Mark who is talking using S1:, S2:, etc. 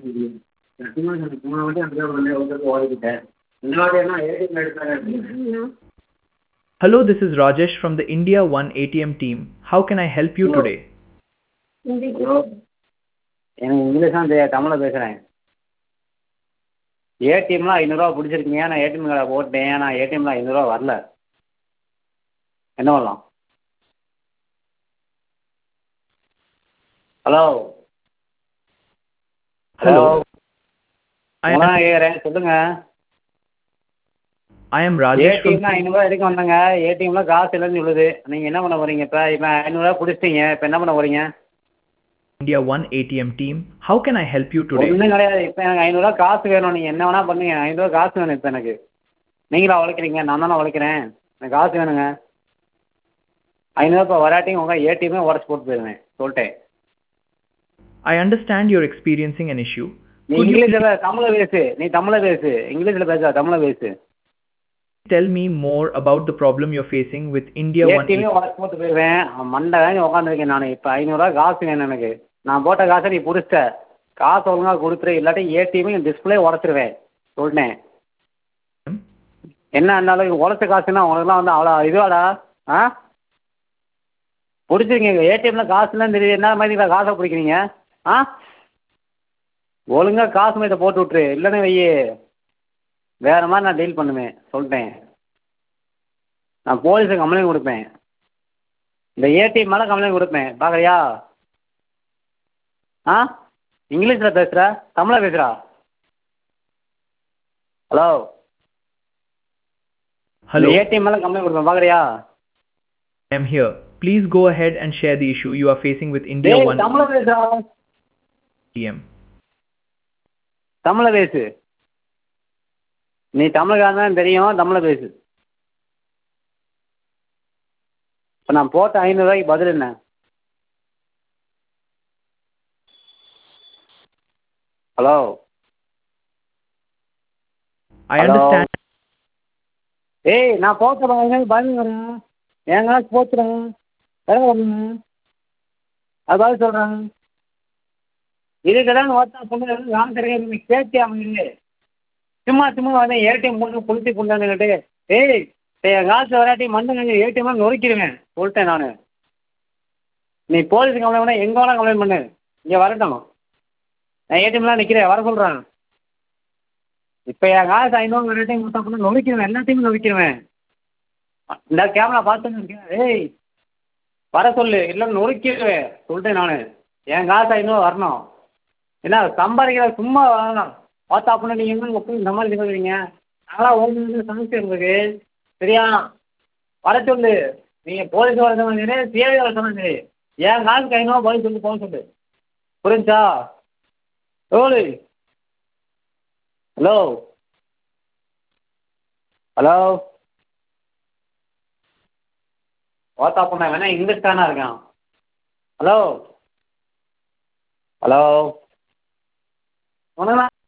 S1: சத்தியமாக சொல்கிறேன் போன வாட்டி அப்படி தான் பண்ணேன் ஒருத்தருக்கு ஓடிக்கிட்டேன் இந்த வாட்டி என்ன ஏடிஎம் எடுத்தாங்க
S2: Hello, this is Rajesh from the India One ATM team. How can I help you today?
S1: Bro எனக்கு இங்கிலீஷ் தான் தெரியாது தமிழில் பேசுகிறேன் ஏடிஎம்லாம் ஐநூறுரூவா பிடிச்சிருக்கீங்க நான் ஏடிஎம் கார்டை போட்டேன் ஆனால் ஏடிஎம்ல ஐநூறுரூவா வரல என்ன பண்ணலாம் ஹலோ
S2: Hello. I
S1: உங்களை
S2: am,
S1: தான் கேட்குறேன் சொல்லுங்கள்
S2: I am Rajesh from
S1: ஏடிஎம்ல ஐநூறுரூவா எடுக்க வந்தேங்க ஏடிஎம்ல காசு இல்லைன்னு சொல்லுது நீங்கள் என்ன பண்ண போறீங்க இப்போ இப்போ ஐநூறுரூவா பிடிச்சிட்டீங்க இப்போ என்ன பண்ண போறீங்க
S2: India One ATM team. How can I help you today?
S1: ஒன்றும் கிடையாது இப்போ எனக்கு ஐநூறுரூவா காசு வேணும் நீங்கள் என்ன வேணால் பண்ணுங்க ஐநூறுரூவா காசு வேணும் இப்போ எனக்கு நீங்களா உழைக்கிறீங்க நான் தானே உழைக்கிறேன் எனக்கு காசு வேணுங்க ஐநூறுரூவா இப்போ வராட்டியும் உங்கள் ஏடிஎம்மே உடச்சி போட்டு போயிடுவேன் சொல்லிட்டேன்
S2: I understand you're experiencing an issue.
S1: நீ
S2: Could you
S1: இங்கிலீஷில் தமிழில் பேசு நீ தமிழில் பேசு இங்கிலீஷில் பேசாத தமிழில் பேசு
S2: tell me more about the problem you're facing with India One
S1: ஏடிஎம்மே
S2: ATM?
S1: உடச்சி போட்டு போயிடுவேன் மண்டை வாங்கி உட்காந்துருக்கேன் நான் இப்போ ஐநூறுரூவா காசு வேணும் எனக்கு நான் போட்ட காசை நீ பிடிச்சிட்ட காசு ஒழுங்காக கொடுத்துரு இல்லாட்டி ஏடிஎம்மே டிஸ்பிளே உடச்சிருவேன் சொல்லிட்டேன் என்ன இருந்தாலும் உழைச்ச காசுன்னா உனக்குலாம் வந்து அவ்வளோ இதுவாடா ஆ பிடிச்சிருக்கீங்க ஏடிஎம்ல காசுலாம் தெரியுது என்ன மாதிரி காசை பிடிக்கிறீங்க ஆ ஒழுங்கா காசு மேட்டை போட்டு விட்ரு இல்லைன்னு வையே வேற மாதிரி நான் டீல் பண்ணுவேன் சொல்லிட்டேன் நான் போலீஸுக்கு கம்ப்ளைண்ட் கொடுப்பேன் இந்த ஏடிஎம் மேலே கம்ப்ளைண்ட் கொடுப்பேன் பார்க்குறியா ஆ இங்கிலீஷில் பேசுகிற தமிழில் பேசுகிறா ஹலோ
S2: Hello,
S1: ஏடிஎம் மேலே கம்ப்ளைண்ட் கொடுப்பேன் பார்க்குறியா
S2: I am here. Please go ahead and share the issue you are facing with India
S1: டேய்
S2: One
S1: தமிழில் பேசுகிறா
S2: ATM.
S1: தமிழில் பேசு நீ தமிழ்காரன் தான் தெரியும் தமிழில் பேசு இப்போ நான் போட்ட ஐநூறுரூவாய்க்கு பதில் என்ன ஹலோ
S2: I
S1: Hello.
S2: understand.
S1: ஏய் நான் போட்ட ஐநூறு பதில் வரேன் என் காசு போச்சுறேன் வேற ஒன்று அது பதில் சொல்கிறேன் இதுக்கு தான் ஒருத்தன் பொண்ணு நான் தெரியாது நீ கேட்டி அவங்க சும்மா சும்மா வந்து ஏடிஎம் பொண்ணு புளுத்தி புண்டானுக்கிட்டு ஏய் என் காசு வராட்டி மண்ணுங்க ஏடிஎம் நொறுக்கிடுவேன் சொல்லிட்டேன் நான் நீ போலீஸ் கம்ப்ளைண்ட் பண்ண எங்கே வேணால் கம்ப்ளைண்ட் பண்ணு இங்கே வரட்டும் நான் ஏடிஎம்லாம் நிற்கிறேன் வர சொல்கிறேன் இப்போ என் காசு ஐநூறு வராட்டி கொடுத்தா பண்ண நொறுக்கிடுவேன் எல்லாத்தையுமே நொறுக்கிடுவேன் இந்த கேமரா பார்த்துன்னு இருக்கேன் ஏய் வர சொல்லு இல்லை நொறுக்கிடுவேன் சொல்லிட்டேன் நான் என் காசு ஐநூறு வரணும் என்ன சம்பாதிக்கிற சும்மா வரணும் பார்த்தா அப்படின்னா நீங்கள் எங்கே போய் இந்த மாதிரி சொல்லுவீங்க நாங்களாம் ஒன்று சமைச்சு இருக்கு சரியா வர சொல்லு நீங்கள் போலீஸ் வர சொன்னாலும் சரி சிஐடி வர சொன்னாலும் சரி என் காசுக்கு ஐநூறுவா பதில் சொல்லி போக சொல்லு புரிஞ்சா ஓலி ஹலோ ஹலோ பார்த்தா அப்படின்னா வேணா இங்கிலீஷ் தானே இருக்கான் ஹலோ ஹலோ உனக்கு